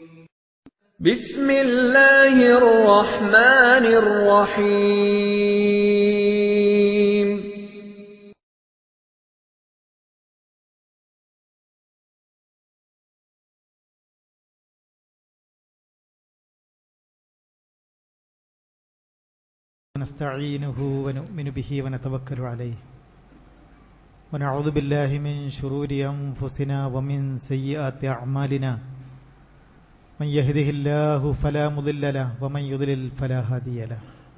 بسم الله الرحمن الرحيم نستعينه ونؤمن به ونتوكل عليه ونعوذ بالله من شرور أنفسنا ومن سيئات أعمالنا من يهده الله فلا مضل له ومن يضلل فلا هادي له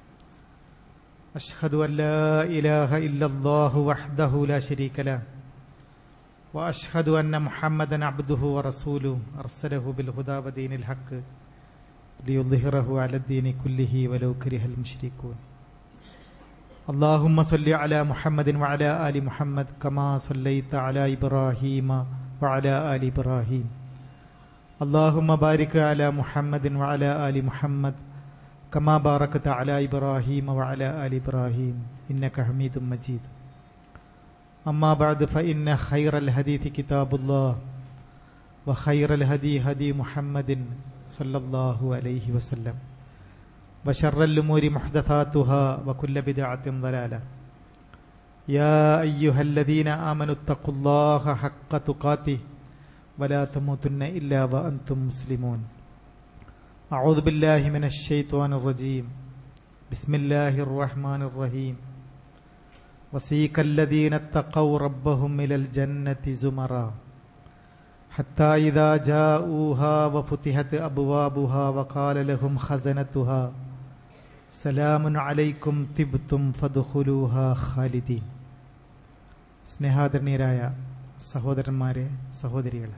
أشهد أن لا إله إلا الله وحده لا شريك له وأشهد أن محمدا عبده ورسوله أرسله بالهدى ودين الحق ليظهره على الدين كله ولو كره المشركون اللهم صل على محمد وعلى آل محمد كما صليت على إبراهيم وعلى آل إبراهيم اللهم بارك على محمد وعلى آل محمد كما باركت على إبراهيم وعلى آل إبراهيم إنك حميد مجيد أما بعد فإن خير الحديث كتاب الله وخير الهدي هدي محمد صلى الله عليه وسلم وشر الأمور محدثاتها وكل بدعة ضلالة يا أيها الذين آمنوا اتقوا الله حق تقاته ولا تموتن إلا وأنتم مسلمون أعوذ بالله من الشيطان الرجيم بسم الله الرحمن الرحيم وسيك الذين اتقوا ربهم إلى الجنة زمرًا حتى إذا جاءوها وفتحت أبوابها وقال لهم خزنتها سلام عليكم طبتم فادخلوها خالدين സ്നേഹാദരണീയരായ സഹോദരന്മാരെ സഹോദരികളെ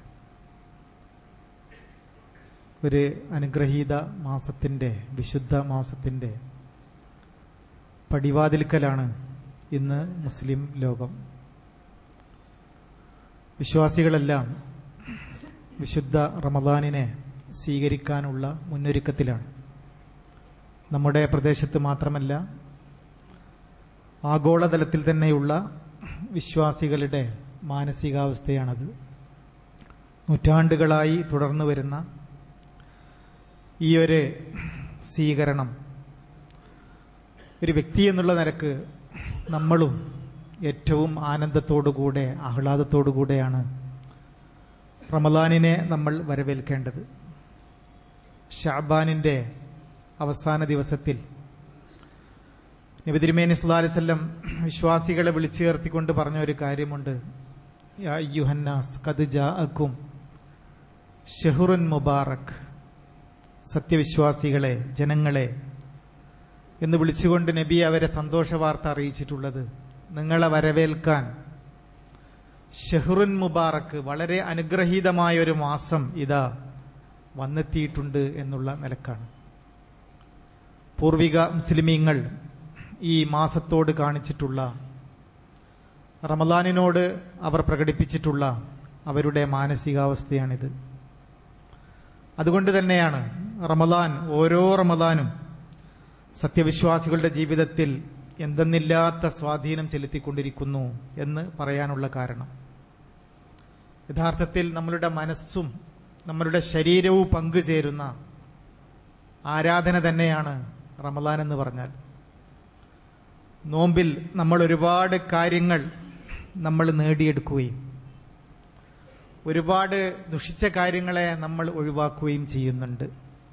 ഒരു അനുഗ്രഹീത മാസത്തിൻ്റെ വിശുദ്ധ മാസത്തിൻ്റെ പടിവാതിൽക്കലാണ് ഇന്ന് മുസ്ലിം ലോകം വിശ്വാസികളെല്ലാം വിശുദ്ധ റമദാനിനെ സ്വീകരിക്കാനുള്ള മുന്നൊരുക്കത്തിലാണ് നമ്മുടെ പ്രദേശത്ത് മാത്രമല്ല ആഗോളതലത്തിൽ തന്നെയുള്ള വിശ്വാസികളുടെ മാനസികാവസ്ഥയാണത് നൂറ്റാണ്ടുകളായി തുടർന്നു വരുന്ന ഈ ഒരു സ്വീകരണം ഒരു വ്യക്തി എന്നുള്ള നിലക്ക് നമ്മളും ഏറ്റവും ആനന്ദത്തോടുകൂടെ ആഹ്ലാദത്തോടുകൂടെയാണ് റമദാനിനെ നമ്മൾ വരവേൽക്കേണ്ടത് ഷാബാനിന്റെ അവസാന ദിവസത്തിൽ നബി തിരുമേനി സല്ലല്ലാഹു അലൈഹി വസല്ലം വിശ്വാസികളെ വിളിച്ചു ചേർത്തിക്കൊണ്ട് പറഞ്ഞ ഒരു കാര്യമുണ്ട് യാ അയ്യുഹന്നാസ് ഖദ് ജാഅക്കും ഷഹുറുൻ മുബാറക് സത്യവിശ്വാസികളെ ജനങ്ങളെ എന്ന് വിളിച്ചുകൊണ്ട് നബി അവരെ സന്തോഷ വാർത്ത അറിയിച്ചിട്ടുള്ളത് നിങ്ങളെ വരവേൽക്കാൻ ഷെഹ്റുൻ മുബാറക്ക് വളരെ അനുഗ്രഹീതമായ ഒരു മാസം ഇതാ വന്നെത്തിയിട്ടുണ്ട് എന്നുള്ള നിലക്കാണ് പൂർവിക മുസ്ലിമീങ്ങൾ ഈ മാസത്തോട് കാണിച്ചിട്ടുള്ള റമദാനിനോട് അവർ പ്രകടിപ്പിച്ചിട്ടുള്ള അവരുടെ മാനസികാവസ്ഥയാണിത് അതുകൊണ്ട് തന്നെയാണ് റമദാൻ ഓരോ റമദാനും സത്യവിശ്വാസികളുടെ ജീവിതത്തിൽ എന്തെന്നില്ലാത്ത സ്വാധീനം ചെലുത്തിക്കൊണ്ടിരിക്കുന്നു എന്ന് പറയാനുള്ള കാരണം യഥാർത്ഥത്തിൽ നമ്മളുടെ മനസ്സും നമ്മളുടെ ശരീരവും പങ്കുചേരുന്ന ആരാധന തന്നെയാണ് റമദാൻ എന്ന് പറഞ്ഞാൽ നോമ്പിൽ നമ്മൾ ഒരുപാട് കാര്യങ്ങൾ നമ്മൾ നേടിയെടുക്കുകയും ഒരുപാട് ദുഷിച്ച കാര്യങ്ങളെ നമ്മൾ ഒഴിവാക്കുകയും ചെയ്യുന്നുണ്ട്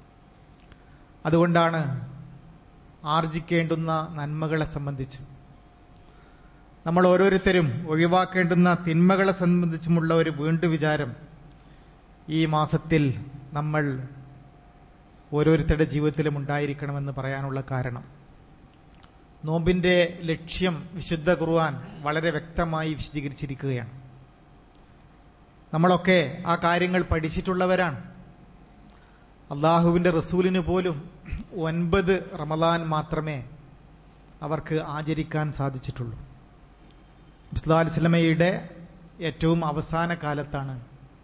അതുകൊണ്ടാണ് ആർജിക്കേണ്ടുന്ന നന്മകളെ സംബന്ധിച്ചും നമ്മൾ ഓരോരുത്തരും ഒഴിവാക്കേണ്ടുന്ന തിന്മകളെ സംബന്ധിച്ചുമുള്ള ഒരു വീണ്ടു വിചാരം ഈ മാസത്തിൽ നമ്മൾ ഓരോരുത്തരുടെ ജീവിതത്തിലും ഉണ്ടായിരിക്കണമെന്ന് പറയാനുള്ള കാരണം നോമ്പിന്റെ ലക്ഷ്യം വിശുദ്ധ ഖുർആൻ വളരെ വ്യക്തമായി വിശദീകരിച്ചിരിക്കുകയാണ് നമ്മളൊക്കെ ആ കാര്യങ്ങൾ പഠിച്ചിട്ടുള്ളവരാണ് അള്ളാഹുവിന്റെ റസൂലിന് പോലും ഒൻപത് റമദാൻ മാത്രമേ അവർക്ക് ആചരിക്കാൻ സാധിച്ചിട്ടുള്ളൂ ഇസ്ലാസ്ലമയുടെ ഏറ്റവും അവസാന കാലത്താണ്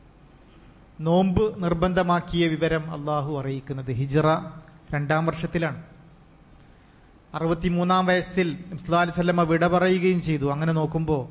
നോമ്പ് നിർബന്ധമാക്കിയ വിവരം അള്ളാഹു അറിയിക്കുന്നത് ഹിജറ രണ്ടാം വർഷത്തിലാണ് അറുപത്തിമൂന്നാം വയസ്സിൽ ഇസ്ലാസ്ലമ വിട പറയുകയും ചെയ്തു അങ്ങനെ നോക്കുമ്പോൾ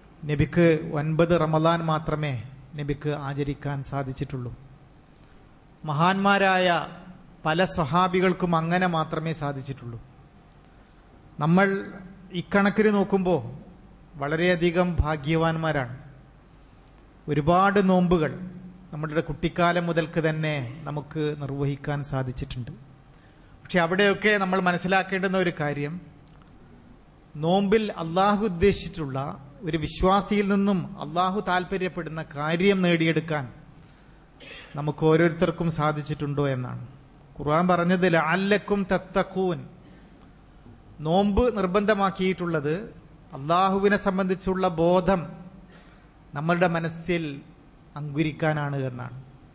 നബിക്ക് ഒൻപത് റമദാൻ മാത്രമേ നബിക്ക് ആചരിക്കാൻ സാധിച്ചിട്ടുള്ളൂ മഹാന്മാരായ പല സ്വഹാബികൾക്കും അങ്ങനെ മാത്രമേ സാധിച്ചിട്ടുള്ളൂ നമ്മൾ ഇക്കണക്കിന് നോക്കുമ്പോൾ വളരെയധികം ഭാഗ്യവാന്മാരാണ് ഒരുപാട് നോമ്പുകൾ നമ്മുടെ കുട്ടിക്കാലം മുതൽക്ക് തന്നെ നമുക്ക് നിർവഹിക്കാൻ സാധിച്ചിട്ടുണ്ട് പക്ഷെ അവിടെയൊക്കെ നമ്മൾ മനസ്സിലാക്കേണ്ടുന്ന ഒരു കാര്യം നോമ്പിൽ അള്ളാഹു ഉദ്ദേശിച്ചിട്ടുള്ള ഒരു വിശ്വാസിയിൽ നിന്നും അള്ളാഹു താല്പര്യപ്പെടുന്ന കാര്യം നേടിയെടുക്കാൻ നമുക്ക് ഓരോരുത്തർക്കും സാധിച്ചിട്ടുണ്ടോ എന്നാണ് ഖുർആൻ പറഞ്ഞത് അല്ലക്കും തത്തക്കൂൻ നോമ്പ് നിർബന്ധമാക്കിയിട്ടുള്ളത് അള്ളാഹുവിനെ സംബന്ധിച്ചുള്ള ബോധം നമ്മളുടെ മനസ്സിൽ അങ്കുരിക്കാനാണ് എന്നാണ്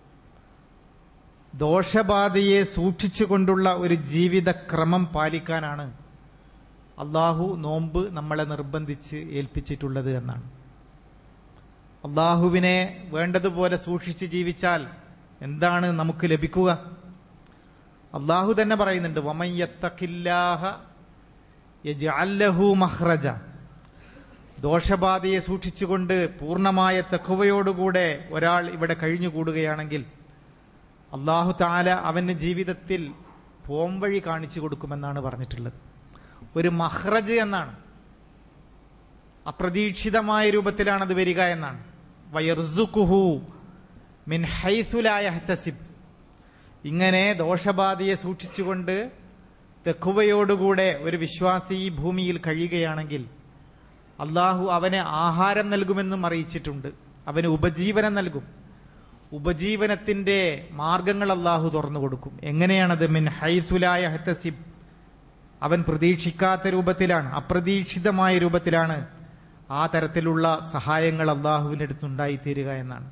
ദോഷബാധയെ സൂക്ഷിച്ചുകൊണ്ടുള്ള ഒരു ജീവിതക്രമം പാലിക്കാനാണ് അള്ളാഹു നോമ്പ് നമ്മളെ നിർബന്ധിച്ച് ഏൽപ്പിച്ചിട്ടുള്ളത് എന്നാണ് അള്ളാഹുവിനെ വേണ്ടതുപോലെ സൂക്ഷിച്ച് ജീവിച്ചാൽ എന്താണ് നമുക്ക് ലഭിക്കുക അള്ളാഹു തന്നെ പറയുന്നുണ്ട് വമയ്യത്തഖില്ലാഹ യജ്അല്ലഹു മഖ്റജ ദോഷബാധയെ സൂക്ഷിച്ചുകൊണ്ട് പൂർണ്ണമായ തെക്കുവയോടുകൂടെ ഒരാൾ ഇവിടെ കഴിഞ്ഞുകൂടുകയാണെങ്കിൽ അള്ളാഹു താല അവന് ജീവിതത്തിൽ പോംവഴി കാണിച്ചു കൊടുക്കുമെന്നാണ് പറഞ്ഞിട്ടുള്ളത് ഒരു മഹ്റജ് എന്നാണ് അപ്രതീക്ഷിതമായ രൂപത്തിലാണ് അത് വരിക എന്നാണ് വയർസുക്കുഹു മിൻ ഹൈസുലായഹ്തസിബ് ഇങ്ങനെ ദോഷബാധയെ സൂക്ഷിച്ചുകൊണ്ട് തെക്കുവയോടുകൂടെ ഒരു വിശ്വാസി ഈ ഭൂമിയിൽ കഴിയുകയാണെങ്കിൽ അള്ളാഹു അവന് ആഹാരം നൽകുമെന്നും അറിയിച്ചിട്ടുണ്ട് അവന് ഉപജീവനം നൽകും ഉപജീവനത്തിന്റെ മാർഗങ്ങൾ അള്ളാഹു തുറന്നു കൊടുക്കും എങ്ങനെയാണത് മിൻ ഹൈസുലായ ഹത്തസിബ് അവൻ പ്രതീക്ഷിക്കാത്ത രൂപത്തിലാണ് അപ്രതീക്ഷിതമായ രൂപത്തിലാണ് ആ തരത്തിലുള്ള സഹായങ്ങൾ അള്ളാഹുവിൻ്റെ അടുത്തുണ്ടായി തീരുക എന്നാണ്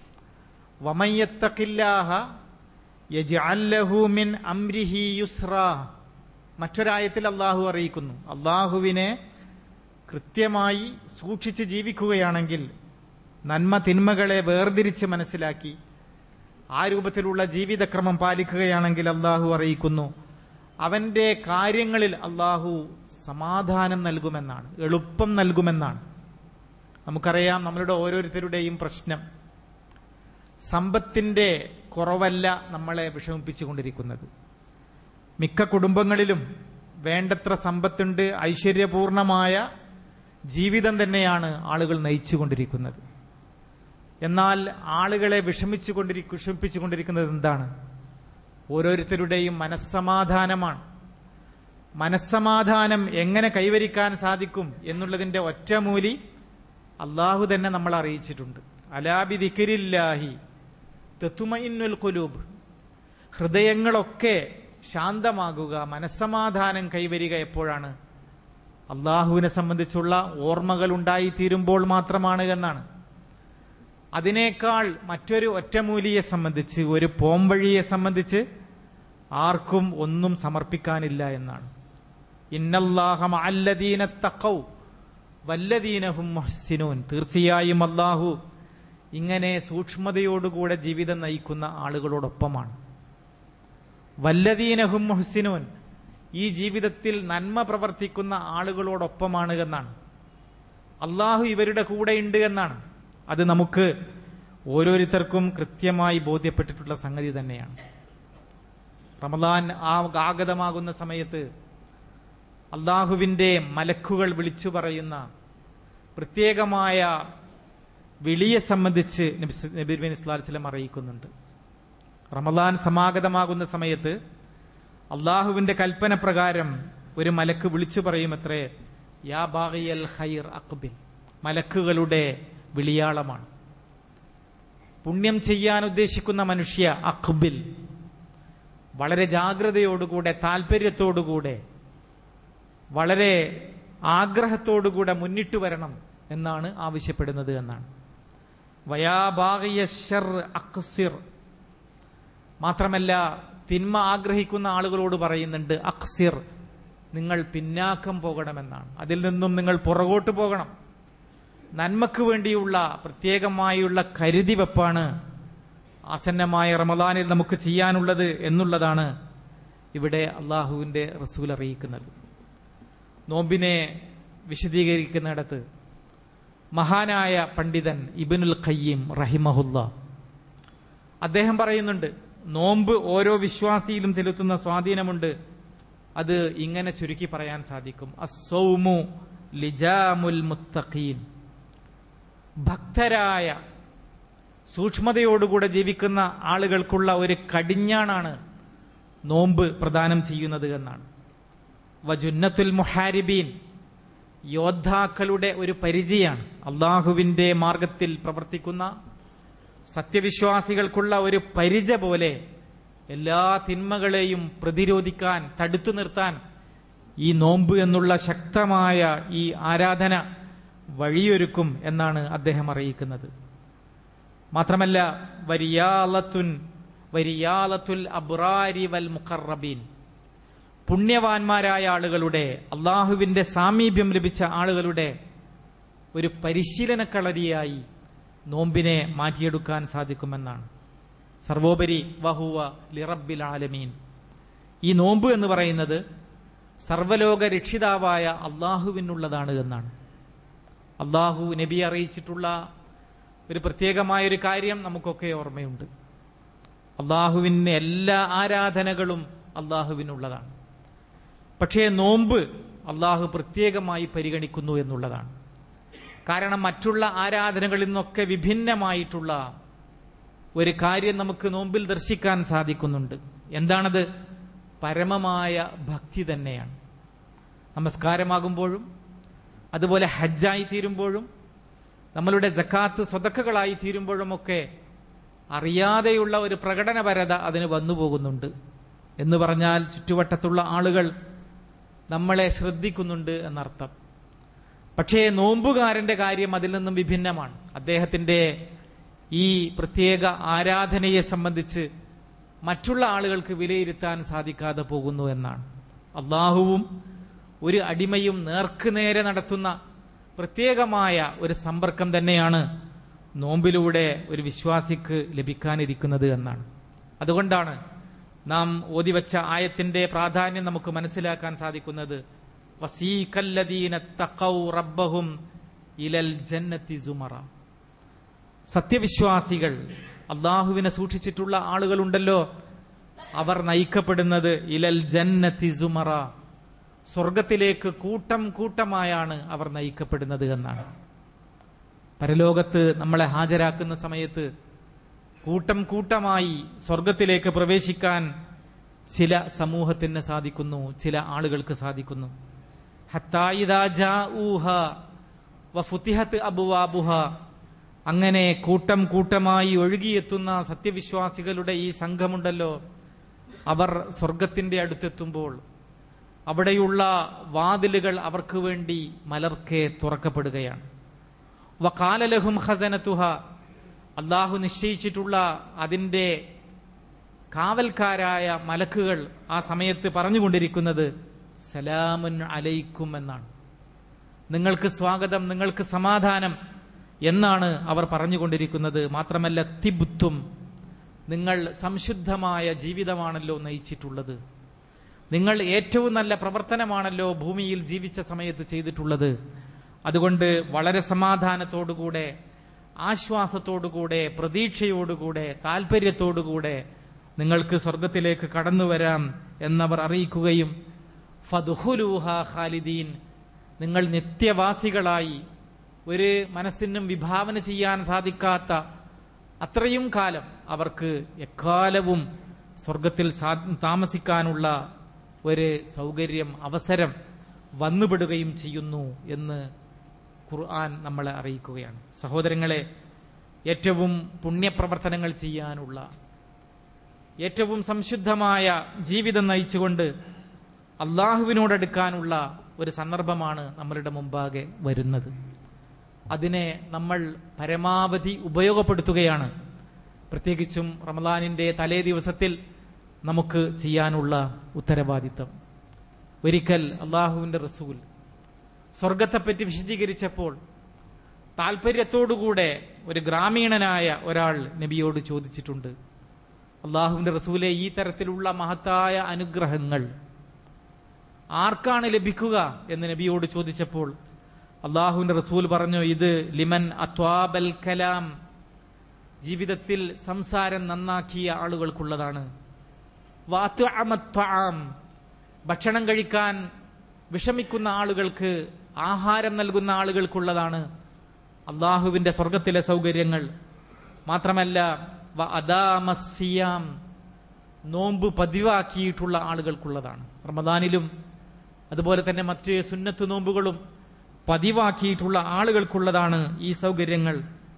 വമയ്യത്തക്കില്ലാഹ യജ്അല്ലഹു മിൻ അംരിഹി യുസ്രാ മറ്റൊരായത്തിൽ അള്ളാഹു അറിയിക്കുന്നു അള്ളാഹുവിനെ കൃത്യമായി സൂക്ഷിച്ച് ജീവിക്കുകയാണെങ്കിൽ നന്മ തിന്മകളെ വേർതിരിച്ച് മനസ്സിലാക്കി ആ രൂപത്തിലുള്ള ജീവിതക്രമം പാലിക്കുകയാണെങ്കിൽ അള്ളാഹു അറിയിക്കുന്നു അവന്റെ കാര്യങ്ങളിൽ അള്ളാഹു സമാധാനം നൽകുമെന്നാണ് എളുപ്പം നൽകുമെന്നാണ് നമുക്കറിയാം നമ്മളുടെ ഓരോരുത്തരുടെയും പ്രശ്നം സമ്പത്തിന്റെ കുറവല്ല നമ്മളെ വിഷമിപ്പിച്ചുകൊണ്ടിരിക്കുന്നത് മിക്ക കുടുംബങ്ങളിലും വേണ്ടത്ര സമ്പത്തുണ്ട് ഐശ്വര്യപൂർണമായ ജീവിതം തന്നെയാണ് ആളുകൾ നയിച്ചുകൊണ്ടിരിക്കുന്നത് എന്നാൽ ആളുകളെ വിഷമിച്ചു കൊണ്ടിരി വിഷമിപ്പിച്ചുകൊണ്ടിരിക്കുന്നത് എന്താണ് ഓരോരുത്തരുടെയും മനസ്സമാധാനമാണ് മനസ്സമാധാനം എങ്ങനെ കൈവരിക്കാൻ സാധിക്കും എന്നുള്ളതിന്റെ ഒറ്റമൂലി അള്ളാഹു തന്നെ നമ്മൾ അറിയിച്ചിട്ടുണ്ട് അലാബി ദിക്കരില്ലാഹി തെത്തുമയിന്നുൽ കുലൂബ് ഹൃദയങ്ങളൊക്കെ ശാന്തമാകുക മനസ്സമാധാനം കൈവരിക എപ്പോഴാണ് അള്ളാഹുവിനെ സംബന്ധിച്ചുള്ള ഓർമ്മകൾ ഉണ്ടായിത്തീരുമ്പോൾ മാത്രമാണ് എന്നാണ് അതിനേക്കാൾ മറ്റൊരു ഒറ്റമൂലിയെ സംബന്ധിച്ച് ഒരു പോംവഴിയെ സംബന്ധിച്ച് ആർക്കും ഒന്നും സമർപ്പിക്കാനില്ല എന്നാണ് ഇന്നല്ലാഹം അല്ലദീന തക്കൗ വല്ലദീനഹും മൊഹ്സിനൂൻ തീർച്ചയായും അള്ളാഹു ഇങ്ങനെ സൂക്ഷ്മതയോടുകൂടെ ജീവിതം നയിക്കുന്ന ആളുകളോടൊപ്പമാണ് വല്ലദീനഹും മൊഹ്സിനൂൻ ഈ ജീവിതത്തിൽ നന്മ പ്രവർത്തിക്കുന്ന ആളുകളോടൊപ്പമാണ് എന്നാണ് അള്ളാഹു ഇവരുടെ കൂടെ ഉണ്ട് എന്നാണ് അത് നമുക്ക് ഓരോരുത്തർക്കും കൃത്യമായി ബോധ്യപ്പെട്ടിട്ടുള്ള സംഗതി തന്നെയാണ് റമദാൻ ആ ആഗതമാകുന്ന സമയത്ത് അള്ളാഹുവിന്റെ മലക്കുകൾ വിളിച്ചു പറയുന്ന പ്രത്യേകമായ വിളിയെ സംബന്ധിച്ച് നബി ബിൻ ഇസ്ലാസ്ലം അറിയിക്കുന്നുണ്ട് റമദാൻ സമാഗതമാകുന്ന സമയത്ത് അള്ളാഹുവിന്റെ കൽപ്പന പ്രകാരം ഒരു മലക്ക് വിളിച്ചു പറയുമത്രേ യാ ബാഗിയൽ ഖൈർ അക്ബിൽ മലക്കുകളുടെ വിളിയാളമാണ് പുണ്യം ചെയ്യാൻ ഉദ്ദേശിക്കുന്ന മനുഷ്യ അക്ബിൽ വളരെ ജാഗ്രതയോടുകൂടെ താല്പര്യത്തോടുകൂടെ വളരെ ആഗ്രഹത്തോടുകൂടെ മുന്നിട്ട് വരണം എന്നാണ് ആവശ്യപ്പെടുന്നത് എന്നാണ് വയാബാഗിയർ അക്സിർ മാത്രമല്ല തിന്മ ആഗ്രഹിക്കുന്ന ആളുകളോട് പറയുന്നുണ്ട് അക്സിർ നിങ്ങൾ പിന്നാക്കം പോകണമെന്നാണ് അതിൽ നിന്നും നിങ്ങൾ പുറകോട്ട് പോകണം നന്മക്ക് വേണ്ടിയുള്ള പ്രത്യേകമായുള്ള കരുതി വെപ്പാണ് ആസന്നമായ റമദാനിൽ നമുക്ക് ചെയ്യാനുള്ളത് എന്നുള്ളതാണ് ഇവിടെ അള്ളാഹുവിന്റെ റസൂൽ അറിയിക്കുന്നത് നോമ്പിനെ വിശദീകരിക്കുന്നിടത്ത് മഹാനായ പണ്ഡിതൻ ഇബിനുൽ ഖയ്യീം റഹിമഹുല്ല അദ്ദേഹം പറയുന്നുണ്ട് നോമ്പ് ഓരോ വിശ്വാസിയിലും ചെലുത്തുന്ന സ്വാധീനമുണ്ട് അത് ഇങ്ങനെ ചുരുക്കി പറയാൻ സാധിക്കും അസൗമു ലിജാമുൽ മുത്തഖീൻ ഭക്തരായ സൂക്ഷ്മതയോടുകൂടെ ജീവിക്കുന്ന ആളുകൾക്കുള്ള ഒരു കടിഞ്ഞാണാണ് നോമ്പ് പ്രദാനം ചെയ്യുന്നത് എന്നാണ് വജുന്നത്തുൽ മുഹാരിബീൻ യോദ്ധാക്കളുടെ ഒരു പരിചയാണ് അള്ളാഹുവിന്റെ മാർഗത്തിൽ പ്രവർത്തിക്കുന്ന സത്യവിശ്വാസികൾക്കുള്ള ഒരു പരിച പോലെ എല്ലാ തിന്മകളെയും പ്രതിരോധിക്കാൻ തടുത്തു നിർത്താൻ ഈ നോമ്പ് എന്നുള്ള ശക്തമായ ഈ ആരാധന വഴിയൊരുക്കും എന്നാണ് അദ്ദേഹം അറിയിക്കുന്നത് മാത്രമല്ല വരിയാലത്തുൻ വരിയാലത്തുൽ അബ്റാരി വൽ മുഖറബീൻ പുണ്യവാന്മാരായ ആളുകളുടെ അള്ളാഹുവിന്റെ സാമീപ്യം ലഭിച്ച ആളുകളുടെ ഒരു പരിശീലനക്കളരിയായി നോമ്പിനെ മാറ്റിയെടുക്കാൻ സാധിക്കുമെന്നാണ് സർവോപരി വഹുവ ലിറബിൽ ആലമീൻ ഈ നോമ്പ് എന്ന് പറയുന്നത് സർവലോക രക്ഷിതാവായ അള്ളാഹുവിനുള്ളതാണ് എന്നാണ് അള്ളാഹു നബി അറിയിച്ചിട്ടുള്ള ഒരു പ്രത്യേകമായ ഒരു കാര്യം നമുക്കൊക്കെ ഓർമ്മയുണ്ട് അള്ളാഹുവിന് എല്ലാ ആരാധനകളും അള്ളാഹുവിനുള്ളതാണ് പക്ഷേ നോമ്പ് അള്ളാഹു പ്രത്യേകമായി പരിഗണിക്കുന്നു എന്നുള്ളതാണ് കാരണം മറ്റുള്ള ആരാധനകളിൽ നിന്നൊക്കെ വിഭിന്നമായിട്ടുള്ള ഒരു കാര്യം നമുക്ക് നോമ്പിൽ ദർശിക്കാൻ സാധിക്കുന്നുണ്ട് എന്താണത് പരമമായ ഭക്തി തന്നെയാണ് നമസ്കാരമാകുമ്പോഴും അതുപോലെ ഹജ്ജായി തീരുമ്പോഴും നമ്മളുടെ ജക്കാത്ത് സ്വതക്കുകളായി തീരുമ്പോഴുമൊക്കെ അറിയാതെയുള്ള ഒരു പ്രകടനപരത അതിന് വന്നു പോകുന്നുണ്ട് എന്ന് പറഞ്ഞാൽ ചുറ്റുവട്ടത്തുള്ള ആളുകൾ നമ്മളെ ശ്രദ്ധിക്കുന്നുണ്ട് എന്നർത്ഥം പക്ഷേ നോമ്പുകാരന്റെ കാര്യം അതിൽ നിന്നും വിഭിന്നമാണ് അദ്ദേഹത്തിന്റെ ഈ പ്രത്യേക ആരാധനയെ സംബന്ധിച്ച് മറ്റുള്ള ആളുകൾക്ക് വിലയിരുത്താൻ സാധിക്കാതെ പോകുന്നു എന്നാണ് അള്ളാഹുവും ഒരു അടിമയും നേർക്കുനേരെ നടത്തുന്ന പ്രത്യേകമായ ഒരു സമ്പർക്കം തന്നെയാണ് നോമ്പിലൂടെ ഒരു വിശ്വാസിക്ക് ലഭിക്കാനിരിക്കുന്നത് എന്നാണ് അതുകൊണ്ടാണ് നാം ഓതിവച്ച ആയത്തിന്റെ പ്രാധാന്യം നമുക്ക് മനസ്സിലാക്കാൻ സാധിക്കുന്നത് വസീകല്ലദീന തഖൗ റബ്ബഹും ഇലൽ ജന്നത്തി സുമറ സത്യവിശ്വാസികൾ അള്ളാഹുവിനെ സൂക്ഷിച്ചിട്ടുള്ള ആളുകളുണ്ടല്ലോ അവർ നയിക്കപ്പെടുന്നത് ഇലൽ ജന്നത്തി സുമറ സ്വർഗത്തിലേക്ക് കൂട്ടം കൂട്ടമായാണ് അവർ നയിക്കപ്പെടുന്നത് എന്നാണ് പരലോകത്ത് നമ്മളെ ഹാജരാക്കുന്ന സമയത്ത് കൂട്ടം കൂട്ടമായി സ്വർഗത്തിലേക്ക് പ്രവേശിക്കാൻ ചില സമൂഹത്തിന് സാധിക്കുന്നു ചില ആളുകൾക്ക് സാധിക്കുന്നു ഹത്തായിദാ ജാഊഹ വഫുതിഹത്ത് അബുവാബുഹ അങ്ങനെ കൂട്ടം കൂട്ടമായി ഒഴുകിയെത്തുന്ന സത്യവിശ്വാസികളുടെ ഈ സംഘമുണ്ടല്ലോ അവർ സ്വർഗത്തിന്റെ അടുത്തെത്തുമ്പോൾ അവിടെയുള്ള വാതിലുകൾ അവർക്ക് വേണ്ടി മലർക്കെ തുറക്കപ്പെടുകയാണ് വക്കാലലഹും ഖസനത്തുഹ അള്ളാഹു നിശ്ചയിച്ചിട്ടുള്ള അതിന്റെ കാവൽക്കാരായ മലക്കുകൾ ആ സമയത്ത് പറഞ്ഞുകൊണ്ടിരിക്കുന്നത് സലാമുൻ അലൈക്കും എന്നാണ് നിങ്ങൾക്ക് സ്വാഗതം നിങ്ങൾക്ക് സമാധാനം എന്നാണ് അവർ പറഞ്ഞുകൊണ്ടിരിക്കുന്നത് മാത്രമല്ല തിബുത്തും നിങ്ങൾ സംശുദ്ധമായ ജീവിതമാണല്ലോ നയിച്ചിട്ടുള്ളത് നിങ്ങൾ ഏറ്റവും നല്ല പ്രവർത്തനമാണല്ലോ ഭൂമിയിൽ ജീവിച്ച സമയത്ത് ചെയ്തിട്ടുള്ളത് അതുകൊണ്ട് വളരെ സമാധാനത്തോടുകൂടെ ആശ്വാസത്തോടുകൂടെ പ്രതീക്ഷയോടുകൂടെ താല്പര്യത്തോടുകൂടെ നിങ്ങൾക്ക് സ്വർഗത്തിലേക്ക് കടന്നു വരാം എന്നവർ അറിയിക്കുകയും ഫതുഹുലൂഹ ഖാലിദീൻ നിങ്ങൾ നിത്യവാസികളായി ഒരു മനസ്സിനും വിഭാവന ചെയ്യാൻ സാധിക്കാത്ത അത്രയും കാലം അവർക്ക് എക്കാലവും സ്വർഗത്തിൽ സാ- താമസിക്കാനുള്ള ഒരു സൗകര്യം അവസരം വന്നുപെടുകയും ചെയ്യുന്നു എന്ന് ഖുർആൻ നമ്മളെ അറിയിക്കുകയാണ് സഹോദരങ്ങളെ ഏറ്റവും പുണ്യപ്രവർത്തനങ്ങൾ ചെയ്യാനുള്ള ഏറ്റവും സംശുദ്ധമായ ജീവിതം നയിച്ചുകൊണ്ട് അള്ളാഹുവിനോടടുക്കാനുള്ള ഒരു സന്ദർഭമാണ് നമ്മളുടെ മുമ്പാകെ വരുന്നത് അതിനെ നമ്മൾ പരമാവധി ഉപയോഗപ്പെടുത്തുകയാണ് പ്രത്യേകിച്ചും റമദാനിന്റെ തലേ ദിവസത്തിൽ നമുക്ക് ചെയ്യാനുള്ള ഉത്തരവാദിത്തം ഒരിക്കൽ അള്ളാഹുവിന്റെ റസൂൽ സ്വർഗത്തെപ്പറ്റി വിശദീകരിച്ചപ്പോൾ താല്പര്യത്തോടുകൂടെ ഒരു ഗ്രാമീണനായ ഒരാൾ നബിയോട് ചോദിച്ചിട്ടുണ്ട് അള്ളാഹുവിന്റെ റസൂലെ ഈ തരത്തിലുള്ള മഹത്തായ അനുഗ്രഹങ്ങൾ ആർക്കാണ് ലഭിക്കുക എന്ന് നബിയോട് ചോദിച്ചപ്പോൾ അള്ളാഹുവിന്റെ റസൂൽ പറഞ്ഞു ഇത് ലിമൻ അത്വാബൽ കലാം ജീവിതത്തിൽ സംസാരം നന്നാക്കിയ ആളുകൾക്കുള്ളതാണ് വാത്വഅമത്വആം. ഭക്ഷണം കഴിക്കാൻ വിഷമിക്കുന്ന ആളുകൾക്ക് ആഹാരം നൽകുന്ന ആളുകൾക്കുള്ളതാണ് അള്ളാഹുവിന്റെ സ്വർഗത്തിലെ സൗകര്യങ്ങൾ മാത്രമല്ല വ അദാമസ്സിയാം. നോമ്പ് പതിവാക്കിയിട്ടുള്ള ആളുകൾക്കുള്ളതാണ് റമദാനിലും അതുപോലെ തന്നെ മറ്റ് സുന്നത്ത് നോമ്പുകളും പതിവാക്കിയിട്ടുള്ള ആളുകൾക്കുള്ളതാണ് ഈ സൗകര്യങ്ങൾ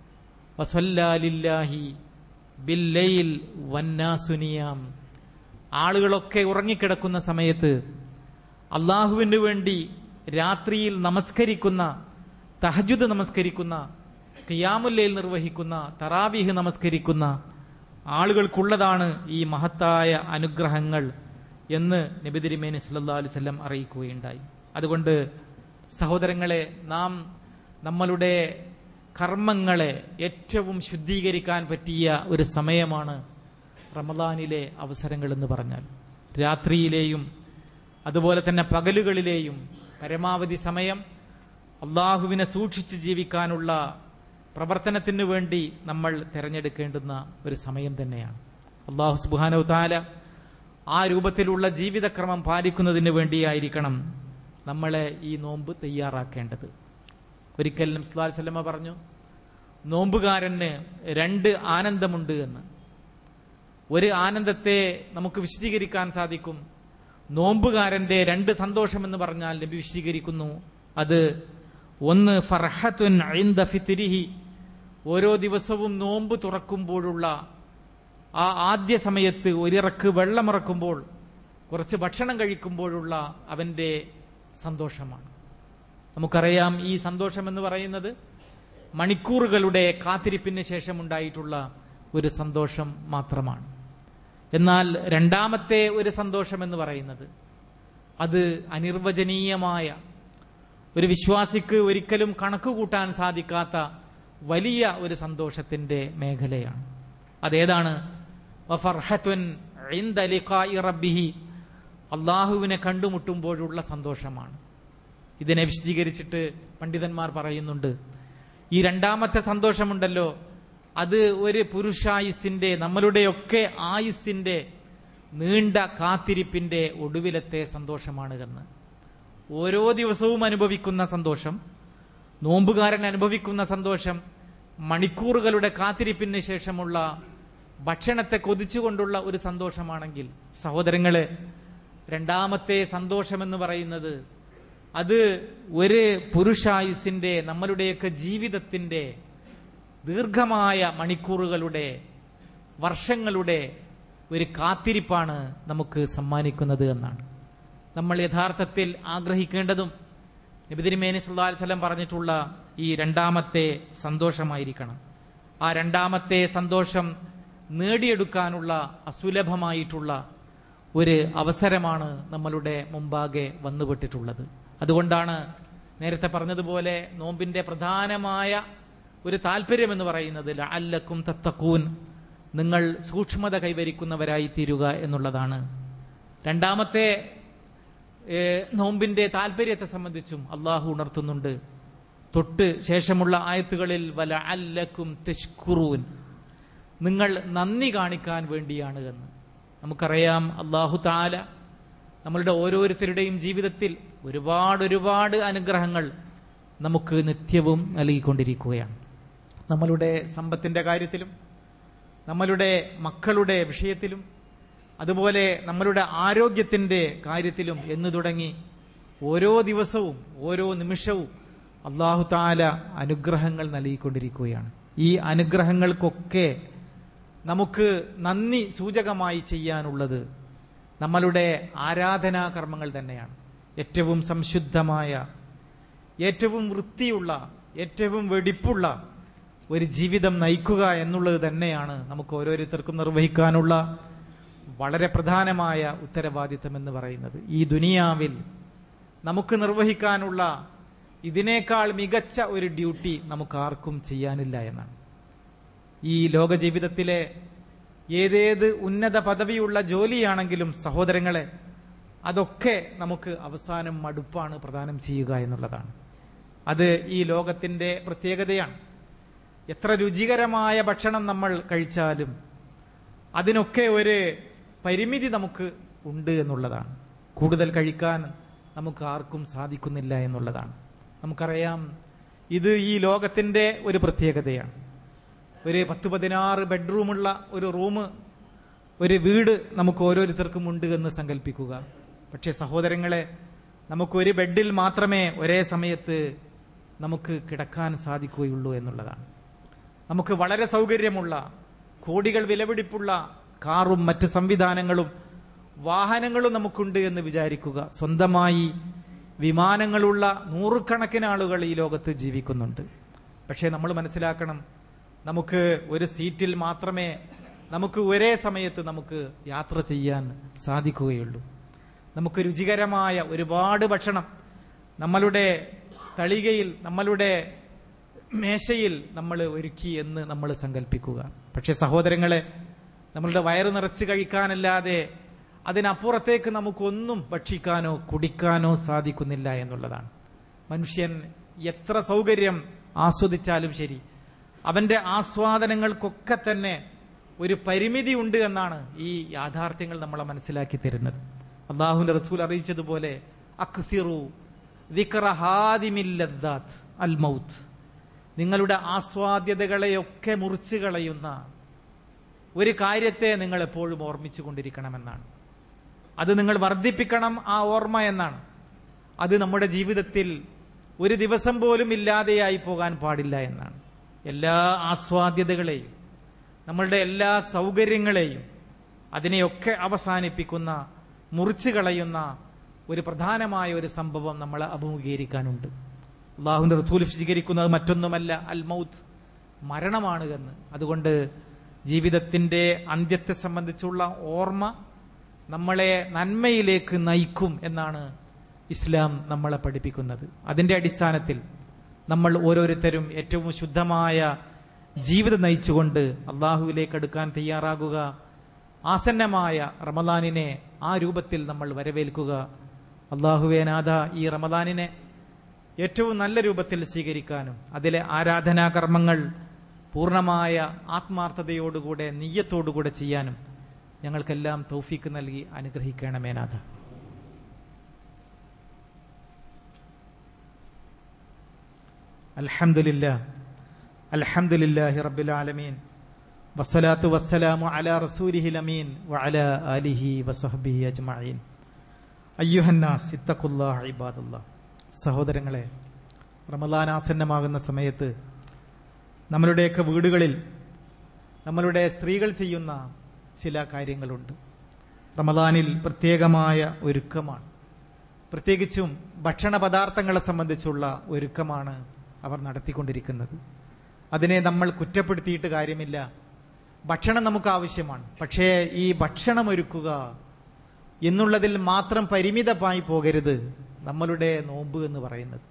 വസല്ലാലില്ലാഹി ബില്ലയിൽ വന്നാസുനിയാം ആളുകളൊക്കെ ഉറങ്ങിക്കിടക്കുന്ന സമയത്ത് അള്ളാഹുവിന് വേണ്ടി രാത്രിയിൽ നമസ്കരിക്കുന്ന തഹജുദ് നമസ്കരിക്കുന്ന ഖിയാമുല്ലയിൽ നിർവഹിക്കുന്ന തറാബീഹ് നമസ്കരിക്കുന്ന ആളുകൾക്കുള്ളതാണ് ഈ മഹത്തായ അനുഗ്രഹങ്ങൾ എന്ന് നബി തിരുമേനി സല്ലല്ലാഹു അലൈഹി വസല്ലം അറിയിക്കുകയുണ്ടായി അതുകൊണ്ട് സഹോദരങ്ങളെ നാം നമ്മളുടെ കർമ്മങ്ങളെ ഏറ്റവും ശുദ്ധീകരിക്കാൻ പറ്റിയ ഒരു സമയമാണ് റമദാനിലെ അവസരങ്ങൾ എന്ന് പറഞ്ഞാൽ രാത്രിയിലെയും അതുപോലെ തന്നെ പകലുകളിലെയും പരമാവധി സമയം അള്ളാഹുവിനെ സൂക്ഷിച്ച് ജീവിക്കാനുള്ള പ്രവർത്തനത്തിന് വേണ്ടി നമ്മൾ തിരഞ്ഞെടുക്കേണ്ടുന്ന ഒരു സമയം തന്നെയാണ് അള്ളാഹു സുബാനവ് താല ആ രൂപത്തിലുള്ള ജീവിതക്രമം പാലിക്കുന്നതിന് വേണ്ടിയായിരിക്കണം നമ്മളെ ഈ നോമ്പ് തയ്യാറാക്കേണ്ടത് ഒരിക്കൽ നംസ്ലാൽ സല്ലമ പറഞ്ഞു നോമ്പുകാരന് രണ്ട് ആനന്ദമുണ്ട് എന്ന് ഒരു ആനന്ദത്തെ നമുക്ക് വിശദീകരിക്കാൻ സാധിക്കും നോമ്പുകാരന്റെ രണ്ട് സന്തോഷം എന്ന് പറഞ്ഞാൽ നബി വിശദീകരിക്കുന്നു അത് ഒന്ന് ഫർഹത്തുൻ ഐന്ദ ഫിത്രിഹി ഓരോ ദിവസവും നോമ്പ് തുറക്കുമ്പോഴുള്ള ആ ആദ്യ സമയത്ത് ഒരിറക്ക് വെള്ളമിറക്കുമ്പോൾ കുറച്ച് ഭക്ഷണം കഴിക്കുമ്പോഴുള്ള അവന്റെ സന്തോഷമാണ് നമുക്കറിയാം ഈ സന്തോഷം എന്ന് പറയുന്നത് മണിക്കൂറുകളുടെ കാത്തിരിപ്പിന് ശേഷം ഉണ്ടായിട്ടുള്ള ഒരു സന്തോഷം മാത്രമാണ് എന്നാൽ രണ്ടാമത്തെ ഒരു സന്തോഷം എന്ന് പറയുന്നത് അത് അനിർവചനീയമായ ഒരു വിശ്വാസിക്ക് ഒരിക്കലും കണക്ക് കൂട്ടാൻ സാധിക്കാത്ത വലിയ ഒരു സന്തോഷത്തിന്റെ മേഖലയാണ് അതേതാണ് വഫർഹത്തുൻ ഇൻദ ലിഖാഇ റബ്ബിഹി അള്ളാഹുവിനെ കണ്ടുമുട്ടുമ്പോഴുള്ള സന്തോഷമാണ് ഇതിനെ വിശദീകരിച്ചിട്ട് പണ്ഡിതന്മാർ പറയുന്നുണ്ട് ഈ രണ്ടാമത്തെ സന്തോഷമുണ്ടല്ലോ അത് ഒരു പുരുഷായുസിന്റെ നമ്മളുടെയൊക്കെ ആയുസിന്റെ നീണ്ട കാത്തിരിപ്പിന്റെ ഒടുവിലത്തെ സന്തോഷമാണ് എന്ന് ഓരോ ദിവസവും അനുഭവിക്കുന്ന സന്തോഷം നോമ്പുകാരൻ അനുഭവിക്കുന്ന സന്തോഷം മണിക്കൂറുകളുടെ കാത്തിരിപ്പിന് ശേഷമുള്ള ഭക്ഷണത്തെ കൊതിച്ചുകൊണ്ടുള്ള ഒരു സന്തോഷമാണെങ്കിൽ സഹോദരങ്ങളെ രണ്ടാമത്തെ സന്തോഷമെന്ന് പറയുന്നത് അത് ഒരു പുരുഷായുസിന്റെ നമ്മളുടെയൊക്കെ ജീവിതത്തിന്റെ ദീർഘമായ മണിക്കൂറുകളുടെ വർഷങ്ങളുടെ ഒരു കാത്തിരിപ്പാണ് നമുക്ക് സമ്മാനിക്കുന്നത് എന്നാണ് നമ്മൾ യഥാർത്ഥത്തിൽ ആഗ്രഹിക്കേണ്ടതും നബിതിരിമേനി സുല്ലാ വല്ലം പറഞ്ഞിട്ടുള്ള ഈ രണ്ടാമത്തെ സന്തോഷമായിരിക്കണം ആ രണ്ടാമത്തെ സന്തോഷം നേടിയെടുക്കാനുള്ള അസുലഭമായിട്ടുള്ള ഒരു അവസരമാണ് നമ്മളുടെ മുമ്പാകെ വന്നുപെട്ടിട്ടുള്ളത് അതുകൊണ്ടാണ് നേരത്തെ പറഞ്ഞതുപോലെ നോമ്പിന്റെ പ്രധാനമായ ഒരു താല്പര്യം എന്ന് പറയുന്നത് അല്ലക്കും തത്തക്കൂൻ നിങ്ങൾ സൂക്ഷ്മത കൈവരിക്കുന്നവരായി തീരുക എന്നുള്ളതാണ് രണ്ടാമത്തെ ഏഹ്, നോമ്പിന്റെ താല്പര്യത്തെ സംബന്ധിച്ചും അള്ളാഹു ഉണർത്തുന്നുണ്ട് തൊട്ട് ശേഷമുള്ള ആയത്തുകളിൽ വല അല്ലക്കും തെഷ്കുറൂൻ നിങ്ങൾ നന്ദി കാണിക്കാൻ വേണ്ടിയാണ് എന്ന് നമുക്കറിയാം അള്ളാഹു താല നമ്മളുടെ ഓരോരുത്തരുടെയും ജീവിതത്തിൽ ഒരുപാട് ഒരുപാട് അനുഗ്രഹങ്ങൾ നമുക്ക് നിത്യവും നൽകിക്കൊണ്ടിരിക്കുകയാണ് നമ്മളുടെ സമ്പത്തിന്റെ കാര്യത്തിലും നമ്മളുടെ മക്കളുടെ വിഷയത്തിലും അതുപോലെ നമ്മളുടെ ആരോഗ്യത്തിന്റെ കാര്യത്തിലും എന്ന് തുടങ്ങി ഓരോ ദിവസവും ഓരോ നിമിഷവും അള്ളാഹു താല അനുഗ്രഹങ്ങൾ നൽകിക്കൊണ്ടിരിക്കുകയാണ് ഈ അനുഗ്രഹങ്ങൾക്കൊക്കെ നമുക്ക് നന്ദി സൂചകമായി ചെയ്യാനുള്ളത് നമ്മളുടെ ആരാധനാ കർമ്മങ്ങൾ തന്നെയാണ് ഏറ്റവും സംശുദ്ധമായ ഏറ്റവും വൃത്തിയുള്ള ഏറ്റവും വെടിപ്പുള്ള ഒരു ജീവിതം നയിക്കുക എന്നുള്ളത് തന്നെയാണ് നമുക്ക് ഓരോരുത്തർക്കും നിർവഹിക്കാനുള്ള വളരെ പ്രധാനമായ ഉത്തരവാദിത്തം എന്ന് പറയുന്നത് ഈ ദുനിയാവിൽ നമുക്ക് നിർവഹിക്കാനുള്ള ഇതിനേക്കാൾ മികച്ച ഒരു ഡ്യൂട്ടി നമുക്ക് ആർക്കും ചെയ്യാനില്ല എന്നാണ് ഈ ലോക ജീവിതത്തിലെ ഏതേത് ഉന്നത പദവിയുള്ള ജോലിയാണെങ്കിലും സഹോദരങ്ങളെ അതൊക്കെ നമുക്ക് അവസാനം മടുപ്പാണ് പ്രദാനം ചെയ്യുക എന്നുള്ളതാണ് അത് ഈ ലോകത്തിന്റെ പ്രത്യേകതയാണ് എത്ര രുചികരമായ ഭക്ഷണം നമ്മൾ കഴിച്ചാലും അതിനൊക്കെ ഒരു പരിമിതി നമുക്ക് ഉണ്ട് എന്നുള്ളതാണ് കൂടുതൽ കഴിക്കാൻ നമുക്ക് ആർക്കും സാധിക്കുന്നില്ല എന്നുള്ളതാണ് നമുക്കറിയാം ഇത് ഈ ലോകത്തിന്റെ ഒരു പ്രത്യേകതയാണ് ഒരു പത്ത് പതിനാറ് ബെഡ്റൂമുള്ള ഒരു റൂം ഒരു വീട് നമുക്ക് ഓരോരുത്തർക്കും ഉണ്ട് എന്ന് സങ്കല്പിക്കുക പക്ഷേ സഹോദരങ്ങളെ നമുക്ക് ഒരു ബെഡിൽ മാത്രമേ ഒരേ സമയത്ത് നമുക്ക് കിടക്കാൻ സാധിക്കുകയുള്ളൂ എന്നുള്ളതാണ് നമുക്ക് വളരെ സൗകര്യമുള്ള കോടികൾ വിലപിടിപ്പുള്ള കാറും മറ്റ് സംവിധാനങ്ങളും വാഹനങ്ങളും നമുക്കുണ്ട് എന്ന് വിചാരിക്കുക സ്വന്തമായി വിമാനങ്ങളുള്ള നൂറുകണക്കിന് ആളുകൾ ഈ ലോകത്ത് ജീവിക്കുന്നുണ്ട് പക്ഷേ നമ്മൾ മനസ്സിലാക്കണം നമുക്ക് ഒരു സീറ്റിൽ മാത്രമേ നമുക്ക് ഒരേ സമയത്ത് നമുക്ക് യാത്ര ചെയ്യാൻ സാധിക്കുകയുള്ളൂ നമുക്ക് രുചികരമായ ഒരുപാട് ഭക്ഷണം നമ്മളുടെ തളികയിൽ നമ്മളുടെ മേശയിൽ നമ്മൾ ഒരുക്കി എന്ന് നമ്മൾ സങ്കല്പിക്കുക പക്ഷെ സഹോദരങ്ങളെ നമ്മളുടെ വയറ് നിറച്ച് കഴിക്കാനല്ലാതെ അതിനപ്പുറത്തേക്ക് നമുക്കൊന്നും ഭക്ഷിക്കാനോ കുടിക്കാനോ സാധിക്കുന്നില്ല എന്നുള്ളതാണ് മനുഷ്യൻ എത്ര സൗകര്യം ആസ്വദിച്ചാലും ശരി അവന്റെ ആസ്വാദനങ്ങൾക്കൊക്കെ തന്നെ ഒരു പരിമിതി ഉണ്ട് എന്നാണ് ഈ യാഥാർത്ഥ്യങ്ങൾ നമ്മളെ മനസ്സിലാക്കി തരുന്നത് അള്ളാഹുന്റെ റസൂൽ അറിയിച്ചതുപോലെ അക്സിറു ദിക്റഹാദിമില്ലദ്ദാത്ത് അൽ മൗത്ത് നിങ്ങളുടെ ആസ്വാദ്യതകളെയൊക്കെ മുറിച്ചു കളയുന്ന ഒരു കാര്യത്തെ നിങ്ങൾ എപ്പോഴും ഓർമ്മിച്ചു കൊണ്ടിരിക്കണമെന്നാണ് അത് നിങ്ങൾ വർദ്ധിപ്പിക്കണം ആ ഓർമ്മ എന്നാണ് അത് നമ്മുടെ ജീവിതത്തിൽ ഒരു ദിവസം പോലും ഇല്ലാതെയായി പോകാൻ പാടില്ല എന്നാണ് എല്ലാ ആസ്വാദ്യതകളെയും നമ്മളുടെ എല്ലാ സൗകര്യങ്ങളെയും അതിനെയൊക്കെ അവസാനിപ്പിക്കുന്ന മുറിച്ചു കളയുന്ന ഒരു പ്രധാനമായ ഒരു സംഭവം നമ്മൾ അഭിമുഖീകരിക്കാനുണ്ട് അള്ളാഹുന്റെ റസൂൽ വിശദീകരിക്കുന്നത് മറ്റൊന്നുമല്ല അൽ മൗത്ത് മരണമാണ് എന്ന് അതുകൊണ്ട് ജീവിതത്തിന്റെ അന്ത്യത്തെ സംബന്ധിച്ചുള്ള ഓർമ്മ നമ്മളെ നന്മയിലേക്ക് നയിക്കും എന്നാണ് ഇസ്ലാം നമ്മളെ പഠിപ്പിക്കുന്നത് അതിന്റെ അടിസ്ഥാനത്തിൽ നമ്മൾ ഓരോരുത്തരും ഏറ്റവും ശുദ്ധമായ ജീവിതം നയിച്ചുകൊണ്ട് അള്ളാഹുവിലേക്ക് അടുക്കാൻ തയ്യാറാകുക ആസന്നമായ റമദാനിനെ ആ രൂപത്തിൽ നമ്മൾ വരവേൽക്കുക അള്ളാഹുവേനാഥ ഈ റമദാനിനെ ഏറ്റവും നല്ല രൂപത്തിൽ സ്വീകരിക്കാനും അതിലെ ആരാധനാകർമ്മങ്ങൾ പൂർണ്ണമായ ആത്മാർത്ഥതയോടുകൂടെ നീയത്തോടുകൂടെ ചെയ്യാനും ഞങ്ങൾക്കെല്ലാം തൗഫീക്ക് നൽകി അനുഗ്രഹിക്കണമേനാഥ അൽഹംദുലില്ല അൽഹംദുലില്ലാഹി റബ്ബിൽ ആലമീൻ വസ്സലാത്തു വസ്സലാമു അലാ റസൂലിഹിൽ അമീൻ വഅലാ ആലിഹി വസഹ്ബിഹി അജ്മഈൻ അയ്യുഹന്നാസ് ഇത്തഖുല്ലാഹ് ഇബാദുല്ലാഹ് സഹോദരങ്ങളെ റമദാൻ ആസന്നമാകുന്ന സമയത്ത് നമ്മളുടെയൊക്കെ വീടുകളിൽ നമ്മളുടെ സ്ത്രീകൾ ചെയ്യുന്ന ചില കാര്യങ്ങളുണ്ട് റമദാനിൽ പ്രത്യേകമായ ഒരുക്കമാണ് പ്രത്യേകിച്ചും ഭക്ഷണ പദാർത്ഥങ്ങളെ സംബന്ധിച്ചുള്ള ഒരുക്കമാണ് അവർ നടത്തിക്കൊണ്ടിരിക്കുന്നത് അതിനെ നമ്മൾ കുറ്റപ്പെടുത്തിയിട്ട് കാര്യമില്ല ഭക്ഷണം നമുക്ക് ആവശ്യമാണ് പക്ഷേ ഈ ഭക്ഷണം ഒരുക്കുക എന്നുള്ളതിൽ മാത്രം പരിമിതമായി പോകരുത് നമ്മളുടെ നോമ്പ് എന്ന് പറയുന്നത്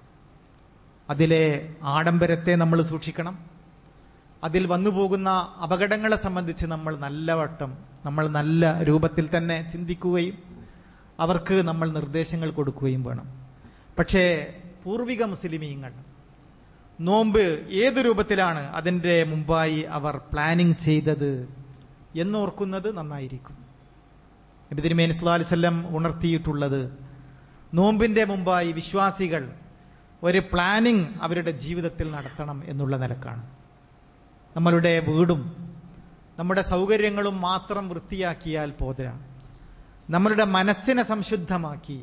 അതിലെ ആഡംബരത്തെ നമ്മൾ സൂക്ഷിക്കണം അതിൽ വന്നു പോകുന്ന അപകടങ്ങളെ സംബന്ധിച്ച് നമ്മൾ നല്ല വട്ടം നമ്മൾ നല്ല രൂപത്തിൽ തന്നെ ചിന്തിക്കുകയും അവർക്ക് നമ്മൾ നിർദ്ദേശങ്ങൾ കൊടുക്കുകയും വേണം പക്ഷേ പൂർവിക മുസ്ലിമീങ്ങൾ നോമ്പ് ഏത് രൂപത്തിലാണ് അതിന്റെ മുമ്പായി അവർ പ്ലാനിങ് ചെയ്തത് എന്നോർക്കുന്നത് നന്നായിരിക്കും നബി തിരുമേനി സ്വല്ലല്ലാഹു അലൈഹി വസല്ലം ഉണർത്തിയിട്ടുള്ളത് നോമ്പിന്റെ മുമ്പായി വിശ്വാസികൾ ഒരു പ്ലാനിങ് അവരുടെ ജീവിതത്തിൽ നടത്തണം എന്നുള്ള നിലക്കാണ് നമ്മളുടെ വീടും നമ്മുടെ സൗകര്യങ്ങളും മാത്രം വൃത്തിയാക്കിയാൽ പോരാ നമ്മളുടെ മനസ്സിനെ സംശുദ്ധമാക്കി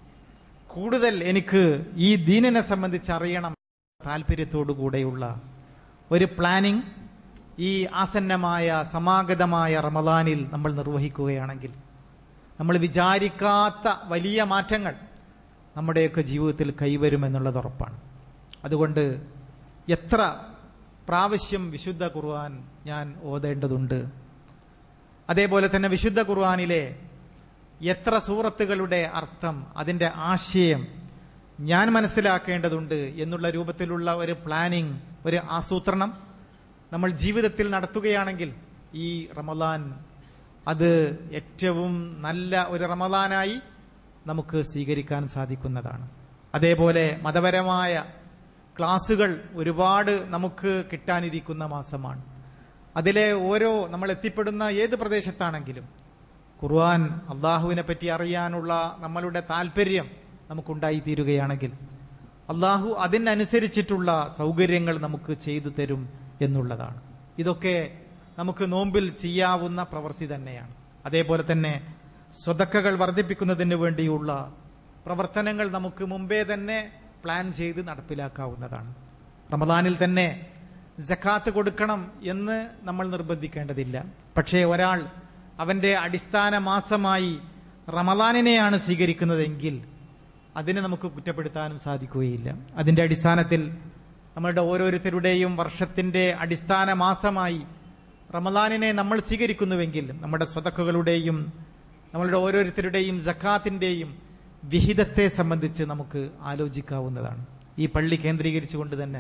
കൂടുതൽ എനിക്ക് ഈ ദീനിനെ സംബന്ധിച്ച് അറിയണം താല്പര്യത്തോടു കൂടെയുള്ള ഒരു പ്ലാനിങ് ഈ ആസന്നമായ സമാഗതമായ റമദാനിൽ നമ്മൾ നിർവഹിക്കുകയാണെങ്കിൽ നമ്മൾ വിചാരിക്കാത്ത വലിയ മാറ്റങ്ങൾ നമ്മുടെയൊക്കെ ജീവിതത്തിൽ കൈവരുമെന്നുള്ളത് ഉറപ്പാണ് അതുകൊണ്ട് എത്ര പ്രാവശ്യം വിശുദ്ധ ഖുർആൻ ഞാൻ ഓതേണ്ടതുണ്ട് അതേപോലെ തന്നെ വിശുദ്ധ ഖുർആനിലെ എത്ര സൂറത്തുകളുടെ അർത്ഥം അതിന്റെ ആശയം ഞാൻ മനസ്സിലാക്കേണ്ടതുണ്ട് എന്നുള്ള രൂപത്തിലുള്ള ഒരു പ്ലാനിങ് ഒരു ആസൂത്രണം നമ്മൾ ജീവിതത്തിൽ നടത്തുകയാണെങ്കിൽ ഈ റമദാൻ അത് ഏറ്റവും നല്ല ഒരു റമദാനായി നമുക്ക് സ്വീകരിക്കാൻ സാധിക്കുന്നതാണ് അതേപോലെ മതപരമായ ക്ലാസുകൾ ഒരുപാട് നമുക്ക് കിട്ടാനിരിക്കുന്ന മാസമാണ് അതിലെ ഓരോ നമ്മൾ എത്തിപ്പെടുന്ന ഏത് പ്രദേശത്താണെങ്കിലും ഖുർആൻ അള്ളാഹുവിനെ പറ്റി അറിയാനുള്ള നമ്മളുടെ താല്പര്യം നമുക്കുണ്ടായി തീരുകയാണെങ്കിൽ അള്ളാഹു അതിനനുസരിച്ചിട്ടുള്ള സൗകര്യങ്ങൾ നമുക്ക് ചെയ്തു തരും എന്നുള്ളതാണ് ഇതൊക്കെ നമുക്ക് നോമ്പിൽ ചെയ്യാവുന്ന പ്രവൃത്തി തന്നെയാണ് അതേപോലെ തന്നെ സ്വതക്കകൾ വർദ്ധിപ്പിക്കുന്നതിന് വേണ്ടിയുള്ള പ്രവർത്തനങ്ങൾ നമുക്ക് മുമ്പേ തന്നെ പ്ലാൻ ചെയ്ത് നടപ്പിലാക്കാവുന്നതാണ് റമദാനിൽ തന്നെ ജക്കാത്ത് കൊടുക്കണം എന്ന് നമ്മൾ നിർബന്ധിക്കേണ്ടതില്ല പക്ഷേ ഒരാൾ അവന്റെ അടിസ്ഥാന മാസമായി റമദാനിനെയാണ് സ്വീകരിക്കുന്നതെങ്കിൽ അതിനെ നമുക്ക് കുറ്റപ്പെടുത്താനും സാധിക്കുകയില്ല അതിന്റെ അടിസ്ഥാനത്തിൽ നമ്മളുടെ ഓരോരുത്തരുടെയും വർഷത്തിന്റെ അടിസ്ഥാന മാസമായി റമദാനിനെ നമ്മൾ സ്വീകരിക്കുന്നുവെങ്കിൽ നമ്മുടെ സ്വതക്കുകളുടെയും നമ്മളുടെ ഓരോരുത്തരുടെയും ജക്കാത്തിന്റെയും വിഹിതത്തെ സംബന്ധിച്ച് നമുക്ക് ആലോചിക്കാവുന്നതാണ് ഈ പള്ളി കേന്ദ്രീകരിച്ചുകൊണ്ട് തന്നെ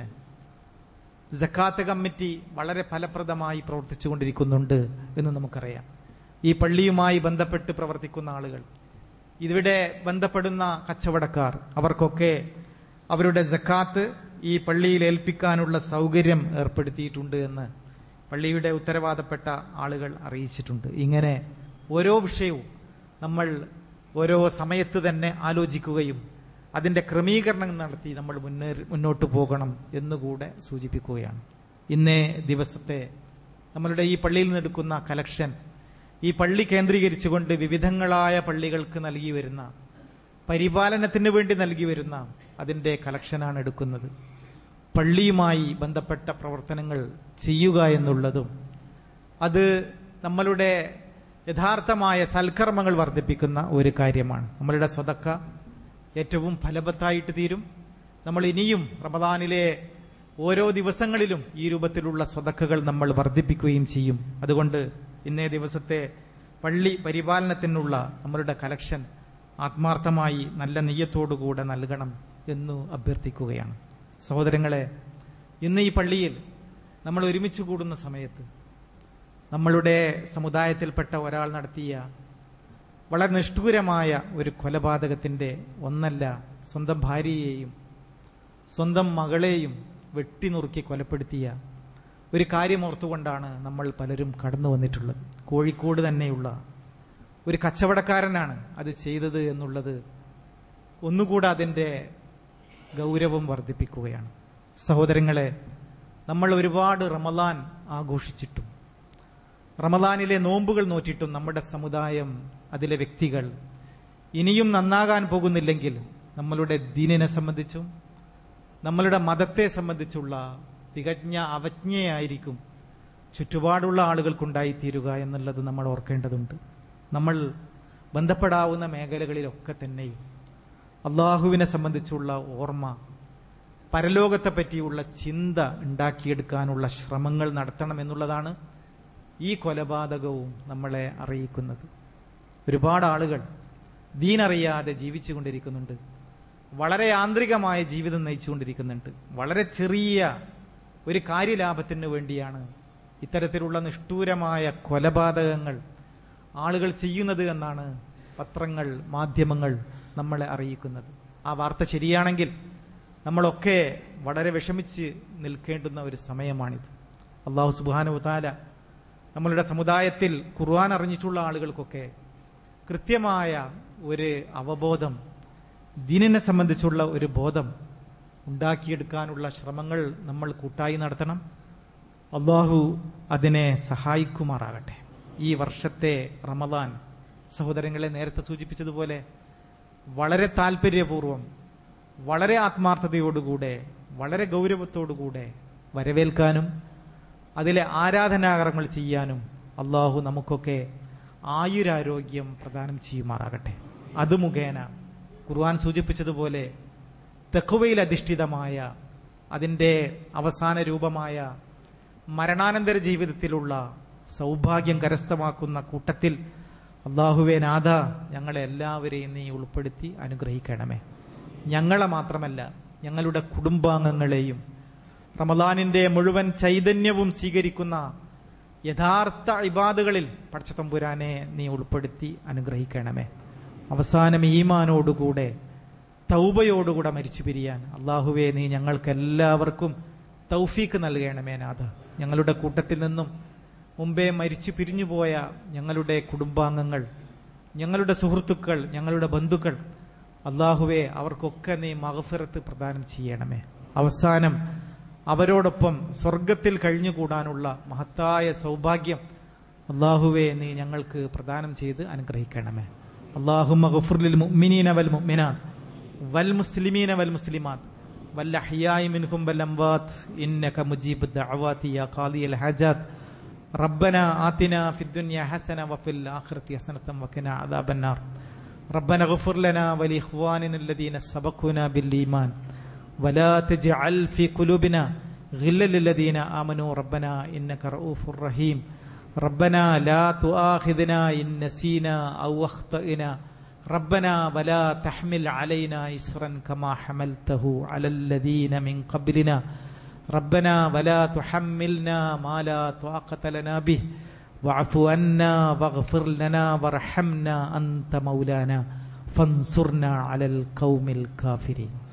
ജക്കാത്ത് കമ്മിറ്റി വളരെ ഫലപ്രദമായി പ്രവർത്തിച്ചുകൊണ്ടിരിക്കുന്നുണ്ട് എന്ന് നമുക്കറിയാം ഈ പള്ളിയുമായി ബന്ധപ്പെട്ട് പ്രവർത്തിക്കുന്ന ആളുകൾ ഇവിടെ ബന്ധപ്പെടുന്ന കച്ചവടക്കാർ അവർക്കൊക്കെ അവരുടെ ജക്കാത്ത് ഈ പള്ളിയിൽ ഏൽപ്പിക്കാനുള്ള സൗകര്യം ഏർപ്പെടുത്തിയിട്ടുണ്ട് എന്ന് പള്ളിയുടെ ഉത്തരവാദപ്പെട്ട ആളുകൾ അറിയിച്ചിട്ടുണ്ട് ഇങ്ങനെ ഓരോ വിഷയവും നമ്മൾ ഓരോ സമയത്ത് തന്നെ ആലോചിക്കുകയും അതിന്റെ ക്രമീകരണം നടത്തി നമ്മൾ മുന്നേ മുന്നോട്ട് പോകണം എന്നുകൂടെ സൂചിപ്പിക്കുകയാണ് ഇന്നേ ദിവസത്തെ നമ്മളുടെ ഈ പള്ളിയിൽ നിന്നെടുക്കുന്ന കലക്ഷൻ ഈ പള്ളി കേന്ദ്രീകരിച്ചുകൊണ്ട് വിവിധങ്ങളായ പള്ളികൾക്ക് നൽകി വരുന്ന പരിപാലനത്തിന് വേണ്ടി നൽകി വരുന്ന അതിന്റെ കലക്ഷനാണ് എടുക്കുന്നത് പള്ളിയുമായി ബന്ധപ്പെട്ട പ്രവർത്തനങ്ങൾ ചെയ്യുക എന്നുള്ളതും അത് നമ്മളുടെ യഥാർത്ഥമായ സൽക്കർമ്മങ്ങൾ വർദ്ധിപ്പിക്കുന്ന ഒരു കാര്യമാണ് നമ്മളുടെ സ്വതക്ക ഏറ്റവും ഫലവത്തായിട്ട് തീരും നമ്മൾ ഇനിയും റമദാനിലെ ഓരോ ദിവസങ്ങളിലും ഈ രൂപത്തിലുള്ള സ്വതക്കകൾ നമ്മൾ വർദ്ധിപ്പിക്കുകയും ചെയ്യും അതുകൊണ്ട് ഇന്നേ ദിവസത്തെ പള്ളി പരിപാലനത്തിനുള്ള നമ്മളുടെ കലക്ഷൻ ആത്മാർത്ഥമായി നല്ല നെയ്യത്തോടുകൂടെ നൽകണം എന്നു അഭ്യർത്ഥിക്കുകയാണ് സഹോദരങ്ങളെ ഇന്ന് ഈ പള്ളിയിൽ നമ്മൾ ഒരുമിച്ച് കൂടുന്ന സമയത്ത് നമ്മളുടെ സമുദായത്തിൽപ്പെട്ട ഒരാൾ നടത്തിയ വളരെ നിഷ്ഠൂരമായ ഒരു കൊലപാതകത്തിന്റെ ഒന്നല്ല സ്വന്തം ഭാര്യയെയും സ്വന്തം മകളെയും വെട്ടിനുറുക്കി കൊലപ്പെടുത്തിയ ഒരു കാര്യം ഓർത്തുകൊണ്ടാണ് നമ്മൾ പലരും കടന്നു വന്നിട്ടുള്ളത് കോഴിക്കോട് തന്നെയുള്ള ഒരു കച്ചവടക്കാരനാണ് അത് ചെയ്തത് എന്നുള്ളത് ഒന്നുകൂടെ അതിന്റെ ഗൗരവം വർദ്ധിപ്പിക്കുകയാണ് സഹോദരങ്ങളെ നമ്മൾ ഒരുപാട് റമലാൻ ആഘോഷിച്ചിട്ടും റമലാനിലെ നോമ്പുകൾ നോറ്റിട്ടും നമ്മുടെ സമുദായം അതിലെ വ്യക്തികൾ ഇനിയും നന്നാകാൻ പോകുന്നില്ലെങ്കിൽ നമ്മളുടെ ദീനിനെ സംബന്ധിച്ചും നമ്മളുടെ മതത്തെ സംബന്ധിച്ചുള്ള തികഞ്ഞ അവജ്ഞയായിരിക്കും ചുറ്റുപാടുള്ള ആളുകൾക്കുണ്ടായിത്തീരുക എന്നുള്ളത് നമ്മൾ ഓർക്കേണ്ടതുണ്ട് നമ്മൾ ബന്ധപ്പെടാവുന്ന മേഖലകളിലൊക്കെ തന്നെയും അള്ളാഹുവിനെ സംബന്ധിച്ചുള്ള ഓർമ്മ പരലോകത്തെ പറ്റിയുള്ള ചിന്ത ഉണ്ടാക്കിയെടുക്കാനുള്ള ശ്രമങ്ങൾ നടത്തണം എന്നുള്ളതാണ് ഈ കൊലപാതകവും നമ്മളെ അറിയിക്കുന്നത് ഒരുപാട് ആളുകൾ ദീനറിയാതെ ജീവിച്ചുകൊണ്ടിരിക്കുന്നുണ്ട് വളരെ യാന്ത്രികമായ ജീവിതം നയിച്ചുകൊണ്ടിരിക്കുന്നുണ്ട് വളരെ ചെറിയ ഒരു കാര്യലാഭത്തിന് വേണ്ടിയാണ് ഇത്തരത്തിലുള്ള നിഷ്ഠൂരമായ കൊലപാതകങ്ങൾ ആളുകൾ ചെയ്യുന്നത് എന്നാണ് പത്രങ്ങൾ മാധ്യമങ്ങൾ നമ്മളെ അറിയിക്കുന്നത് ആ വാർത്ത ശരിയാണെങ്കിൽ നമ്മളൊക്കെ വളരെ വിഷമിച്ച് നിൽക്കേണ്ടുന്ന ഒരു സമയമാണിത് അള്ളാഹു സുബാനു താല നമ്മളുടെ സമുദായത്തിൽ ഖുർആൻ അറിഞ്ഞിട്ടുള്ള ആളുകൾക്കൊക്കെ കൃത്യമായ ഒരു അവബോധം ദീനിനെ സംബന്ധിച്ചുള്ള ഒരു ബോധം ഉണ്ടാക്കിയെടുക്കാനുള്ള ശ്രമങ്ങൾ നമ്മൾ കൂട്ടായി നടത്തണം അള്ളാഹു അതിനെ സഹായിക്കുമാറാകട്ടെ ഈ വർഷത്തെ റമദാൻ സഹോദരങ്ങളെ നേരത്തെ സൂചിപ്പിച്ചതുപോലെ വളരെ താല്പര്യപൂർവം വളരെ ആത്മാർത്ഥതയോടുകൂടെ വളരെ ഗൗരവത്തോടുകൂടെ വരവേൽക്കാനും അതിലെ ആരാധനാകരങ്ങൾ ചെയ്യാനും അള്ളാഹു നമുക്കൊക്കെ ആയുരാരോഗ്യം പ്രദാനം ചെയ്യുമാറാകട്ടെ അത് മുഖേന ഖുർആൻ സൂചിപ്പിച്ചതുപോലെ തെക്കുവയിൽ അധിഷ്ഠിതമായ അതിൻ്റെ അവസാന രൂപമായ മരണാനന്തര ജീവിതത്തിലുള്ള സൗഭാഗ്യം കരസ്ഥമാക്കുന്ന കൂട്ടത്തിൽ അള്ളാഹുവേ നാഥ ഞങ്ങളെ എല്ലാവരെയും നീ ഉൾപ്പെടുത്തി അനുഗ്രഹിക്കണമേ ഞങ്ങളെ മാത്രമല്ല ഞങ്ങളുടെ കുടുംബാംഗങ്ങളെയും റമദാനിന്റെ മുഴുവൻ ചൈതന്യവും സ്വീകരിക്കുന്ന യഥാർത്ഥ ഇബാദുകളിൽ പടച്ചതമ്പുരാനെ നീ ഉൾപ്പെടുത്തി അനുഗ്രഹിക്കണമേ അവസാനം ഈമാനോടുകൂടെ തൗബയോടുകൂടെ മരിച്ചു പിരിയാൻ അള്ളാഹുവെ നീ ഞങ്ങൾക്ക് എല്ലാവർക്കും തൗഫീക്ക് നൽകണമേ നാഥ ഞങ്ങളുടെ കൂട്ടത്തിൽ നിന്നും മുമ്പേ മരിച്ചു പിരിഞ്ഞുപോയ ഞങ്ങളുടെ കുടുംബാംഗങ്ങൾ ഞങ്ങളുടെ സുഹൃത്തുക്കൾ ഞങ്ങളുടെ ബന്ധുക്കൾ അള്ളാഹുവെ അവർക്കൊക്കെ നീ മഹഫിറത്ത് പ്രദാനം ചെയ്യണമേ അവസാനം അവരോടൊപ്പം സ്വർഗത്തിൽ കഴിഞ്ഞുകൂടാനുള്ള മഹത്തായ സൗഭാഗ്യം അള്ളാഹുവെ നീ ഞങ്ങൾക്ക് പ്രദാനം ചെയ്ത് അനുഗ്രഹിക്കണമേ അള്ളാഹു മഹഫുർലിൽ മുഅ്മിനീന വൽ മുഅ്മിനാത്ത് വൽ മുസ്ലിമീന വൽ മുസ്ലിമാത്ത് والأحياء منهم والأموات إنك مجيب الدعوات يا قاضي الحاجات ربنا آتنا في الدنيا حسنة وفي الآخرة حسنة وقنا عذاب النار ربنا اغفر لنا ولإخواننا الذين سبقونا بالإيمان ولا تجعل في قلوبنا غلا للذين آمنوا ربنا إنك رؤوف رحيم ربنا لا تؤاخذنا إن نسينا أو أخطأنا ربنا ولا تحمل علينا إسرا كما حملته على الذين من قبلنا ربنا ولا تحملنا ما لا طاقة لنا به واعف عنا واغفر لنا وارحمنا أنت مولانا فانصرنا على القوم الكافرين